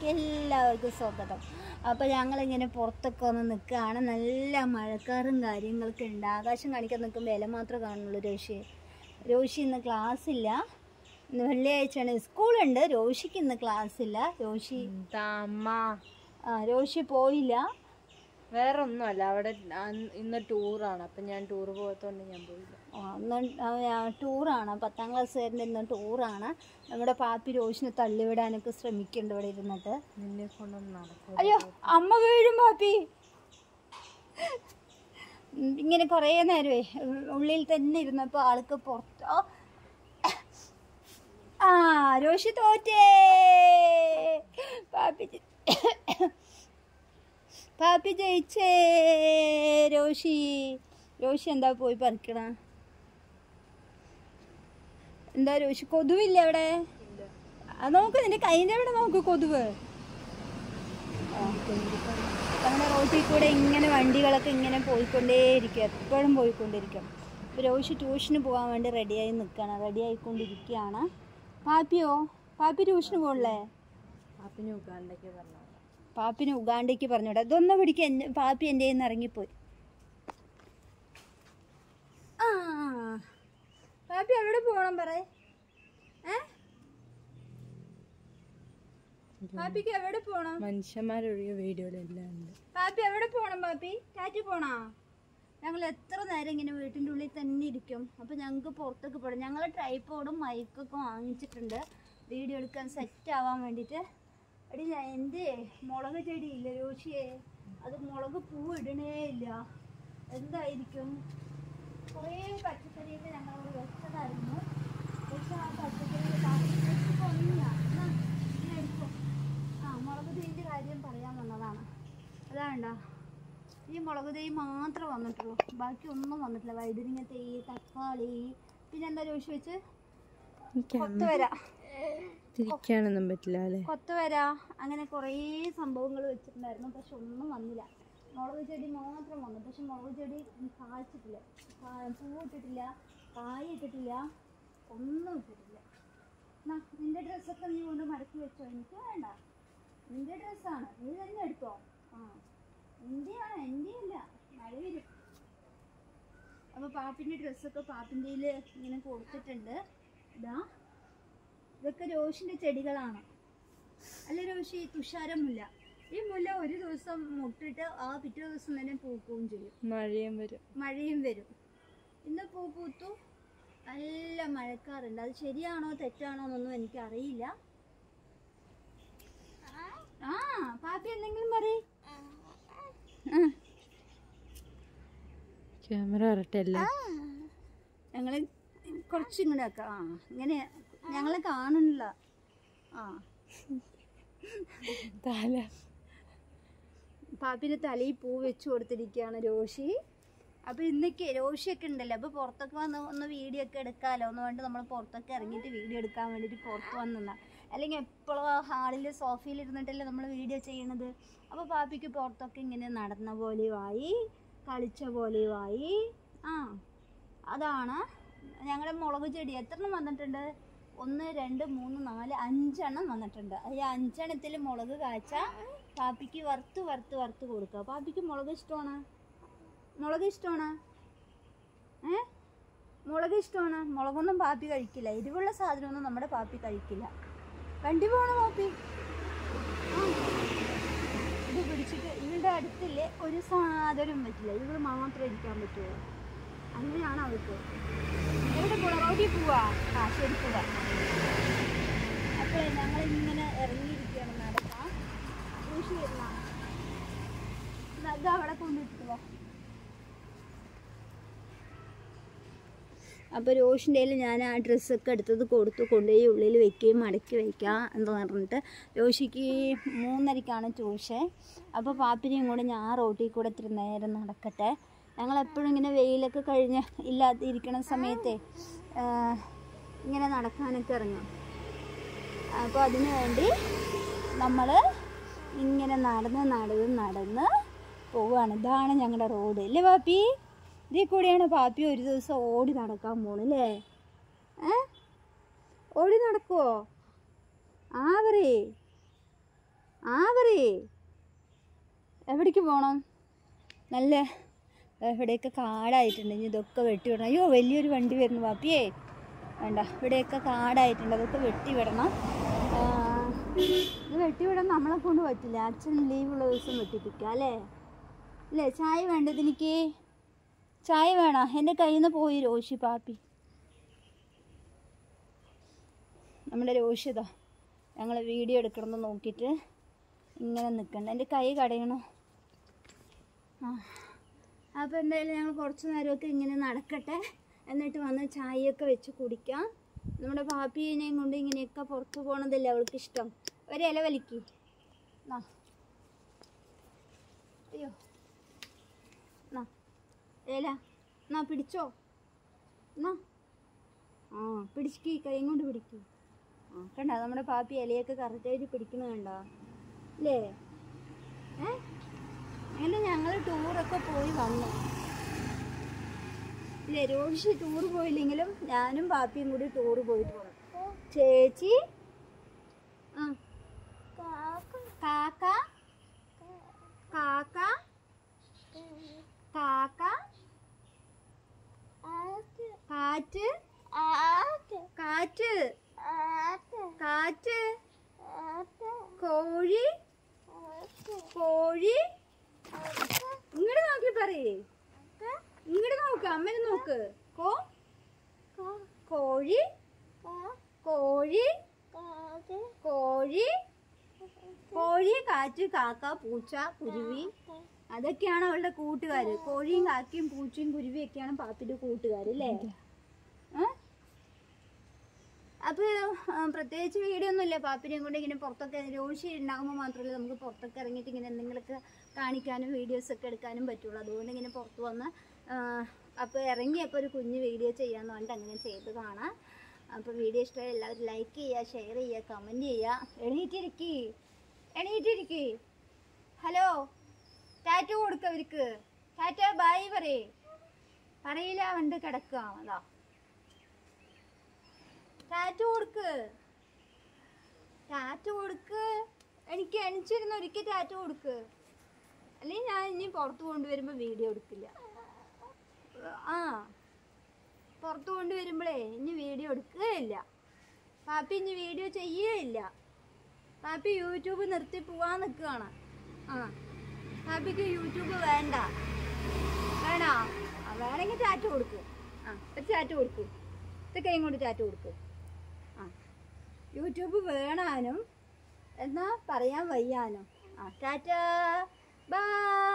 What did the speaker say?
ചാനലിലേക്ക് എല്ലാവർക്കും സ്വാഗതം അപ്പോൾ ഞങ്ങളിങ്ങനെ പുറത്തൊക്കെ വന്ന് നിൽക്കുകയാണ് നല്ല മഴക്കാറും കാര്യങ്ങളൊക്കെ ഉണ്ട് ആകാശം കാണിക്കാൻ നിൽക്കുമ്പോൾ ഇല മാത്രമേ കാണുള്ളൂ രോഷി രോഷി ഇന്ന് ക്ലാസ് ഇല്ല ഇന്ന് വെള്ളിയാഴ്ചയാണ് സ്കൂളുണ്ട് രോഷിക്ക് ഇന്ന് ക്ലാസ് ഇല്ല രോഷി എന്താ അമ്മ ആ രോഷി പോയില്ല വേറെ ഒന്നുമല്ല അവിടെ അന്ന് ഇന്ന് ടൂറാണ് അപ്പം ഞാൻ ടൂർ പോകാത്തോണ്ട് ഞാൻ പോയില്ല ആ, ഇന്ന് ആ, ടൂറാണ് പത്താം ക്ലാസ്സുകാരൻ്റെ ഇന്ന് ടൂറാണ് നമ്മുടെ പാപ്പി രോഷിനെ തള്ളിവിടാനൊക്കെ ശ്രമിക്കുന്നുണ്ട് ഇവിടെ ഇരുന്നിട്ട് നിന്നെ കൊണ്ടൊന്നും നടക്കും അയ്യോ അമ്മ വീഴും പാപ്പി ഉം, ഇങ്ങനെ കുറേ നേരമേ ഉ- ഉള്ളിൽ തന്നെ ഇരുന്നപ്പോൾ ആൾക്ക് പുറത്ത് ഓ. ആ രോഷി തോറ്റേ പാപ്പി ജയി- പാപ്പി ജയിച്ചേ രോഷി രോഷി എന്താ പോയി പറിക്കണ എന്താ രോഷി കൊതുവില്ല അവിടെ ആ നോക്ക് നിന്റെ കൈൻ്റെ അവിടെ നോക്ക് കൊതുവ് അങ്ങനെ റോട്ടിൽ കൂടെ ഇങ്ങനെ വണ്ടികളൊക്കെ ഇങ്ങനെ പോയിക്കൊണ്ടേയിരിക്കും എപ്പോഴും പോയിക്കൊണ്ടിരിക്കും ഇപ്പോൾ രോഷി ട്യൂഷന് പോകാൻ വേണ്ടി റെഡിയായി നിൽക്കുകയാണ് റെഡി ആയിക്കൊണ്ടിരിക്കുകയാണ് പാപ്പിയോ പാപ്പി ട്യൂഷന് പോകണല്ലേ പാപ്പിന് ഉഗാണ്ടയ്ക്ക് പറഞ്ഞു പാപ്പിന് ഉഗാണ്ടയ്ക്ക് പറഞ്ഞോട്ടെ ഇതൊന്നും പിടിക്കുക എൻ്റെ പാപ്പി എൻ്റെ കയ്യിൽ നിന്ന് ഇറങ്ങിപ്പോയി ആ പാപ്പി എവിടെ പോകണം പറ ഏ പാപ്പിക്ക് എവിടെ പോകണം മനുഷ്യന്മാരൊഴികെ വീഡിയോയിലെല്ലാം ഉണ്ട് പാപ്പി എവിടെ പോണം പാപ്പി കാറ്റ് പോണോ ഞങ്ങൾ എത്ര നേരം ഇങ്ങനെ വീട്ടിൻ്റെ ഉള്ളിൽ തന്നെ ഇരിക്കും അപ്പോൾ ഞങ്ങൾക്ക് പുറത്തൊക്കെ പോകണം ഞങ്ങൾ ട്രൈപ്പോഡും മൈക്കൊക്കെ വാങ്ങിച്ചിട്ടുണ്ട് വീഡിയോ എടുക്കാൻ സെറ്റ് ആവാൻ വേണ്ടിയിട്ട് എടി ഞാൻ എൻ്റെ മുളക് ചെടി ഇല്ല രോഷിയെ അത് മുളക് പൂ ഇടണേ ഇല്ല എന്തായിരിക്കും കുറേ പച്ചക്കറിയൊക്കെ ഞങ്ങൾ അവിടെ വെച്ചതായിരുന്നു പക്ഷെ ആ പച്ചക്കറി ഒന്നില്ല എന്നാ ഇങ്ങനെ എടുക്കും ആ മുളക് തേയിൻ്റെ കാര്യം പറയാൻ വന്നതാണ് അതാണ്ടാ ഈ മുളക് തേയ് മാത്രമേ വന്നിട്ടുള്ളൂ ബാക്കി ഒന്നും വന്നിട്ടില്ല വഴുതനങ്ങ തേയ് തക്കാളി പിന്നെ എന്താ ചോദിച്ചു വെച്ച് കൊത്തുവര തിരിക്കാനൊന്നും പറ്റില്ല അല്ലേ കൊത്തുവര അങ്ങനെ കുറേ സംഭവങ്ങൾ വെച്ചിട്ടുണ്ടായിരുന്നു പക്ഷെ ഒന്നും വന്നില്ല മുളക് ചെടി മാത്രം വന്നു പക്ഷെ മുളക് ചെടി കായ്ച്ചിട്ടില്ല കാ- പൂവിട്ടിട്ടില്ല കായ ഇട്ടിട്ടില്ല ഒന്നും ഇട്ടിട്ടില്ല എന്നാ നിന്റെ ഡ്രസ്സൊക്കെ നീ കൊണ്ട് മടക്കി വെച്ചോ എനിക്ക് വേണ്ട നിന്റെ ഡ്രസ്സാണ് നീ തന്നെ എടുത്തോ ആ നിന്റെയാണ് എൻ്റെ അല്ല മഴ വരും അപ്പോൾ പാപ്പിൻ്റെ ഡ്രസ്സൊക്കെ പാപ്പിൻ്റെ ഇങ്ങനെ കൊടുത്തിട്ടുണ്ട് ഇതാ ഇതൊക്കെ രോഷിൻ്റെ ചെടികളാണ് അല്ല രോഷി തുഷാരം മുല്ല ഈ മുല്ല ഒരു ദിവസം മുട്ടിട്ട് ആ പിറ്റേ ദിവസം തന്നെ പൂക്കുകയും ചെയ്യും മഴയും വരും മഴയും വരും ഇന്ന് പൂ പൂത്തു നല്ല മഴക്കാറുണ്ട് അത് ശരിയാണോ തെറ്റാണോ എന്നൊന്നും എനിക്കറിയില്ല ആ പാപ്പി എന്തെങ്കിലും പറയ് ആ ക്യാമറ വരട്ടല്ല ഞങ്ങൾ കുറച്ച് ഇങ്ങോട്ട് വെക്കാം ആ ഇങ്ങനെ ഞങ്ങളെ കാണണില്ല ആ തല പാപ്പിന് തലയിൽ പൂ വെച്ച് കൊടുത്തിരിക്കുകയാണ് രോഷി അപ്പോൾ ഇന്നൊക്കെ രോഷിയൊക്കെ ഉണ്ടല്ലോ അപ്പോൾ പുറത്തൊക്കെ വന്ന് ഒന്ന് വീഡിയോ ഒക്കെ എടുക്കാമല്ലോ എന്ന് വേണ്ടി നമ്മൾ പുറത്തൊക്കെ ഇറങ്ങിയിട്ട് വീഡിയോ എടുക്കാൻ വേണ്ടിയിട്ട് പുറത്ത് വന്നതാണ് അല്ലെങ്കിൽ എപ്പോഴും ആ ഹാളിൽ സോഫയിൽ ഇരുന്നിട്ടല്ലേ നമ്മൾ വീഡിയോ ചെയ്യണത് അപ്പോൾ പാപ്പിക്ക് പുറത്തൊക്കെ ഇങ്ങനെ നടന്ന പോലെയുമായി കളിച്ച പോലെയുമായി ആ അതാണ് ഞങ്ങളുടെ മുളക് ചെടി എത്ര എണ്ണം വന്നിട്ടുണ്ട് ഒന്ന് രണ്ട് മൂന്ന് നാല് അഞ്ചെണ്ണം വന്നിട്ടുണ്ട് ഈ അഞ്ചെണ്ണത്തിൽ മുളക് കാച്ച പാപ്പിക്ക് വറുത്ത് വറുത്ത് വറുത്ത് കൊടുക്കുക പാപ്പിക്ക് മുളക് ഇഷ്ടമാണ് മുളക് ഇഷ്ടമാണ് ഏ മുളക് ഇഷ്ടമാണ് മുളകൊന്നും പാപ്പി കഴിക്കില്ല എരിവുള്ള സാധനമൊന്നും നമ്മുടെ പാപ്പി കഴിക്കില്ല വണ്ടി പോണ പാപ്പി ആ. ഇത് പിടിച്ചിട്ട് ഇവളുടെ അടുത്തില്ലേ ഒരു സാധനം പറ്റില്ല ഇവൾ മാത്രമേ ഇരിക്കാൻ പറ്റുള്ളൂ അങ്ങനെയാണ് അവൾക്ക് എവിടെ പോവാ റോഡിൽ പോവാ ആ ശരി പോവാ അപ്പോഴേ ഞങ്ങൾ ഇങ്ങനെ ഇറങ്ങിയിരിക്കുകയാണ് നടക്കാം ഊഷി വരുന്ന അത് അവിടെ കൊണ്ടിട്ട് വാ അപ്പോൾ രോഷിൻ്റെ കയ്യിൽ ഞാൻ ആ ഡ്രസ്സൊക്കെ എടുത്തത് കൊടുത്തു കൊണ്ടുപോയി ഉള്ളിൽ വെക്കുകയും മടക്കി വയ്ക്കുക എന്ന് പറഞ്ഞിട്ട് രോഷിക്ക് മൂന്നരയ്ക്കാണ് ട്യൂഷൻ അപ്പോൾ പാപ്പിനെയും കൂടെ ഞാൻ റോട്ടിൽ കൂടെ ഇത്തിരി നേരം നടക്കട്ടെ ഞങ്ങൾ എപ്പോഴും ഇങ്ങനെ വെയിലൊക്കെ കഴിഞ്ഞ് ഇല്ലാതെ ഇരിക്കണ സമയത്തെ ആ, ഇങ്ങനെ നടക്കാനൊക്കെ ഇറങ്ങും അപ്പോൾ അതിനു വേണ്ടി നമ്മൾ ഇങ്ങനെ നടന്ന് നടന്ന് നടന്ന് പോവുകയാണ് ഇതാണ് ഞങ്ങളുടെ റോഡ് അല്ലേ പാപ്പി ഇതിൽ കൂടിയാണ് പാപ്പി ഒരു ദിവസം ഓടി നടക്കാൻ പോണല്ലേ ഏ ഓടി നടക്കുവോ ആ പറയേ ആ പറയേ എവിടേക്ക് പോകണം നല്ല ഇവിടെയൊക്കെ കാടായിട്ടുണ്ട് ഇനി ഇതൊക്കെ വെട്ടി വിടണം അയ്യോ വലിയൊരു വണ്ടി വരുന്നു പാപ്പിയേ വേണ്ട ഇവിടെയൊക്കെ കാടായിട്ടുണ്ട് അതൊക്കെ വെട്ടി വിടണം ആ, ഇത് വെട്ടി വിടാൻ നമ്മളെ കൊണ്ട് പറ്റില്ല അച്ഛൻ ലീവുള്ള ദിവസം വെട്ടിപ്പിക്കാം അല്ലേ അല്ലേ ചായ വേണ്ടത് എനിക്ക് ചായ വേണോ എൻ്റെ കയ്യിൽ നിന്ന് പോയി രോഷി പാപ്പി നമ്മുടെ രോഷിതാ ഞങ്ങൾ വീഡിയോ എടുക്കണമെന്ന് നോക്കിയിട്ട് ഇങ്ങനെ നിൽക്കണ്ട എൻ്റെ കൈ കടയണോ ആ അപ്പോൾ എന്തായാലും ഞങ്ങൾ കുറച്ച് നേരമൊക്കെ ഇങ്ങനെ നടക്കട്ടെ എന്നിട്ട് വന്ന് ചായയൊക്കെ വെച്ച് കുടിക്കാം നമ്മുടെ പാപ്പീനെയും കൊണ്ട് ഇങ്ങനെയൊക്കെ പുറത്ത് പോകണതല്ലേ അവൾക്ക് ഇഷ്ടം ഒരു ഇല വലിക്ക് നാ അയ്യോ നാ ഇല നാ പിടിച്ചോ നാ ആ പിടിക്ക് കൈ കൊണ്ട് പിടിക്ക് ആ കണ്ട നമ്മുടെ പാപ്പി ഇലയൊക്കെ കറക്റ്റായിട്ട് പിടിക്കുന്നത് കണ്ടോ അല്ലേ ഏ അങ്ങനെ ഞങ്ങൾ ടൂറൊക്കെ പോയി വന്നു ഇല്ലേ രോഷി ടൂർ പോയില്ലെങ്കിലും ഞാനും പാപ്പിയും കൂടി ടൂർ പോയിട്ട് വന്നു ചേച്ചി ആ കാക്ക കാക്ക കാക്ക കാറ്റ് കാറ്റ് കാറ്റ് കോഴി കോഴി ഇങ്ങോട്ട് നോക്കി പറയേ ഇങ്ങോട്ട് നോക്ക് അമ്മനെ നോക്ക് കോ കോഴി കോഴി കോഴി കോഴി കാറ്റ് കാക്ക പൂച്ച കുരുവി അതൊക്കെയാണ് അവളുടെ കൂട്ടുകാര് കോഴിയും കാക്കയും പൂച്ചയും കുരുവിയും ഒക്കെയാണ് പാപ്പിന്റെ കൂട്ടുകാര് അല്ലേ ഏ? അപ്പൊ ആ, പ്രത്യേകിച്ച് വീഡിയോ ഒന്നുമില്ല പാപ്പിനെയും കൊണ്ട് ഇങ്ങനെ പുറത്തൊക്കെ രോഷി ഉണ്ടാകുമ്പോൾ മാത്രമല്ലേ നമുക്ക് പുറത്തൊക്കെ ഇറങ്ങിയിട്ട് ഇങ്ങനെ എന്തെങ്കിലുമൊക്കെ കാണിക്കാനും വീഡിയോസ് ഒക്കെ എടുക്കാനും പറ്റുള്ളൂ അതുകൊണ്ട് ഇങ്ങനെ പുറത്ത് വന്ന് ആ, അപ്പോൾ ഇറങ്ങിയപ്പോൾ ഒരു കുഞ്ഞ് വീഡിയോ ചെയ്യാന്ന് പറഞ്ഞിട്ട് അങ്ങനെ ചെയ്ത് കാണാം അപ്പോൾ വീഡിയോ ഇഷ്ടമായി എല്ലാവരും ലൈക്ക് ചെയ്യുക ഷെയർ ചെയ്യുക കമൻറ്റ് ചെയ്യുക എണീറ്റിരിക്കി എണീറ്റിരിക്കി ഹലോ ടാറ്റ കൊടുക്ക അവർക്ക് ടാറ്റ ബായ് പറയേ പറയില്ല വണ്ട് കിടക്കുക അതാ ടാറ്റ കൊടുക്ക് ടാറ്റ കൊടുക്ക് എനിക്ക് എണിച്ചിരുന്ന ഒരിക്കൽ ടാറ്റ കൊടുക്ക് അല്ലെങ്കിൽ ഞാൻ ഇനി പുറത്ത് കൊണ്ടുവരുമ്പോൾ വീഡിയോ എടുക്കില്ല ആ പുറത്ത് കൊണ്ടുവരുമ്പോഴേ ഇനി വീഡിയോ എടുക്കുകയില്ല പാപ്പി ഇനി വീഡിയോ ചെയ്യുകയില്ല പാപ്പി യൂട്യൂബ് നിർത്തി പോവാൻ നിൽക്കുകയാണ് ആ പാപ്പിക്ക് യൂട്യൂബ് വേണ്ട വേണോ ആ വേണമെങ്കിൽ ടാറ്റ കൊടുക്ക് ആ ഒരു ടാറ്റ കൊടുക്ക് ഇത് കൈ കൊണ്ട് ടാറ്റ കൊടുക്ക് ആ യൂട്യൂബ് വേണാനും എന്നാ പറയാൻ വയ്യാനും ആ ടാറ്റ ബൈ